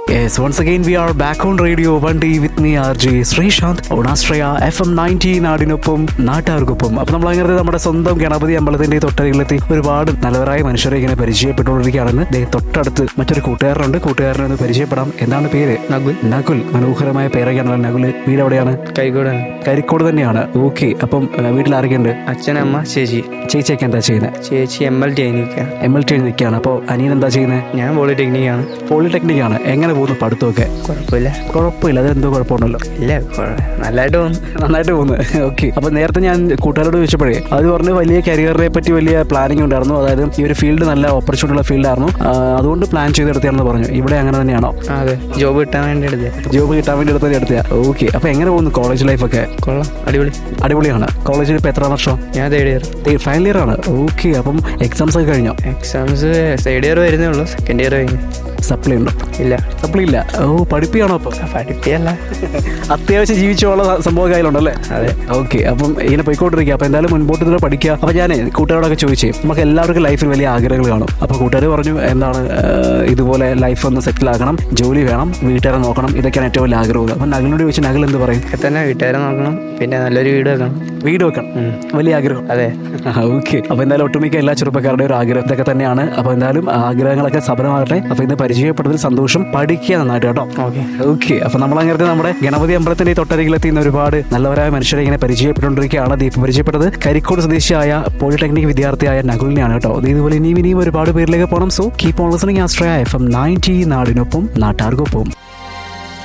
Yes, once again we are back on radio one day with me RJ Sreesanth ഓണാസ്ട്രയ FM ninety നയൻറ്റി നാടിനൊപ്പം നാട്ടുകാർക്കൊപ്പം അപ്പൊ നമ്മൾ അങ്ങനെ നമ്മുടെ സ്വന്തം ഗണപതി അമ്പലത്തിന്റെ തൊട്ടരികിലെത്തി ഒരുപാട് നല്ലവരായ മനുഷ്യരെ ഇങ്ങനെ പരിചയപ്പെട്ടുകൊണ്ടിരിക്കുകയാണെന്ന് ദേ തൊട്ടടുത്ത് മറ്റൊരു കൂട്ടുകാരനുണ്ട് കൂട്ടുകാരനെ ഒന്ന് പരിചയപ്പെടാം എന്താണ് പേര് നകുൽ നകുൽ മനോഹരമായ പേരൊക്കെയാണല്ലോ നകുൽ വീട് എവിടെയാണ് കൈകോടാണ് കരിക്കോട് തന്നെയാണ് ഓക്കെ അപ്പം ഏഹ്, വീട്ടിൽ ആരൊക്കെയുണ്ട് അച്ഛനമ്മ ചേച്ചി ചേച്ചിയൊക്കെ എന്താ ചെയ്യുന്നത് ചേച്ചി എം എൽ ടി ആയിരിക്കാം എം എൽ ടി നിൽക്കുകയാണ് അപ്പോൾ അനിയൻ എന്താ ചെയ്യുന്നത് ഞാൻ പോളിടെക്നിക് ആണ് പോളിടെക്നിക് ആണ് എങ്ങനെ പോകുന്നു പഠിത്തമൊക്കെ കുഴപ്പമില്ല കുഴപ്പമില്ല അതെന്തോ കുഴപ്പമുണ്ടല്ലോ ഇല്ല കുഴ- നല്ലതായിട്ട് പോകുന്നു നന്നായിട്ട് പോകുന്നു ഓക്കെ അപ്പൊ നേരത്തെ ഞാൻ കൂട്ടുകാരോട് ചോദിച്ചപ്പോഴേ അത് പറഞ്ഞ് വലിയ കരിയറിനെ പറ്റി വലിയ പ്ലാനിങ് ഉണ്ടായിരുന്നു അതായത് ഈ ഒരു ഫീൽഡ് നല്ല ഓപ്പർച്യൂണിറ്റി ഉള്ള ഫീൽഡായിരുന്നു ആ, അതുകൊണ്ട് പ്ലാൻ ചെയ്തെടുത്താണെന്ന് പറഞ്ഞു ഇവിടെ അങ്ങനെ തന്നെയാണോ ആ, അതെ ജോബ് കിട്ടാൻ വേണ്ടി എടുത്തത് ജോബ് കിട്ടാൻ വേണ്ടി എടുത്തത് എടുത്ത ഓക്കെ അപ്പൊ എങ്ങനെ പോകുന്നു കോളേജ് ലൈഫൊക്കെ കൊള്ളാം അടിപൊളി അടിപൊളിയാണ് കോളേജിൽ ഇപ്പൊ എത്ര വർഷം ഞാൻ തേർഡ് ഇയർ ഫൈനൽ ഇയർ ആണ് ഓക്കെ അപ്പം എക്സാംസ് ഒക്കെ കഴിഞ്ഞോ എക്സാംസ് തേർഡ് ഇയർ വരുന്നേ ഉള്ളൂ സെക്കൻഡ് ഇയർ കഴിഞ്ഞു സപ്ലൈ ഉണ്ടോ ഇല്ല സപ്ലൈ ഇല്ല ഓ പഠിപ്പിയാണോ അപ്പൊ പഠിപ്പിയല്ല അത്യാവശ്യം ജീവിച്ചുള്ള സംഭവം കയ്യിലുണ്ടല്ലേ അതെ. ഓക്കെ അപ്പം ഇങ്ങനെ പോയിക്കൊണ്ടിരിക്കുക അപ്പം എന്തായാലും മുൻപോട്ട് ഇതിൽ പഠിക്കുക അപ്പം ഞാൻ കൂട്ടുകാരോടൊക്കെ ചോദിച്ചേ നമുക്ക് എല്ലാവർക്കും ലൈഫിൽ വലിയ ആഗ്രഹങ്ങൾ കാണും അപ്പോൾ കൂട്ടുകാർ പറഞ്ഞു എന്താണ് ആഹ്, ഇതുപോലെ ലൈഫ് ഒന്ന് സെറ്റിൽ ആക്കണം ജോലി വേണം വീട്ടുകാരെ നോക്കണം ഇതൊക്കെയാണ് ഏറ്റവും വലിയ ആഗ്രഹം അപ്പം നഗലിനോട് ചോദിച്ചു നഗൽ എന്ത് പറയും ഒക്കെ തന്നെ വീട്ടുകാരെ നോക്കണം പിന്നെ നല്ലൊരു വീട് വെക്കണം വീട് വെക്കണം ഉം. വലിയ ആഗ്രഹം അതെ ഓക്കെ അപ്പൊ എന്തായാലും ഒട്ടുമിക്ക എല്ലാ ചെറുപ്പക്കാരുടെയും ഒരു ആഗ്രഹം ഇതൊക്കെ തന്നെയാണ് അപ്പൊ എന്തായാലും ആ ആഗ്രഹങ്ങളൊക്കെ സഫലമാകട്ടെ അപ്പൊ ഇന്ന് പരിചയപ്പെട്ടതിൽ സന്തോഷം പഠിക്കുക നന്നായിട്ട് കേട്ടോ ഓക്കെ ഓക്കെ അപ്പൊ നമ്മൾ അങ്ങനത്തെ നമ്മുടെ ഗണപതി അമ്പലത്തിന്റെ ഈ തൊട്ടരികിലെത്തി ഇന്ന് ഒരുപാട് നല്ലവരായ മനുഷ്യരെ ഇങ്ങനെ പരിചയപ്പെട്ടുകൊണ്ടിരിക്കുകയാണ് ദീപ് പരിചയപ്പെട്ടത് കരിക്കോട് സ്വദേശിയായ പോളിടെക്നിക് വിദ്യാർത്ഥിയായ നകുലിനെയാണ് കേട്ടോ അത് ഇതുപോലെ ഇനിയും ഇനിയും ഒരുപാട് പേരിലേക്ക് പോകണം so keep on listening Astraya FM ninety നയൻറ്റി നാടിനൊപ്പം നാട്ടാർക്കൊപ്പം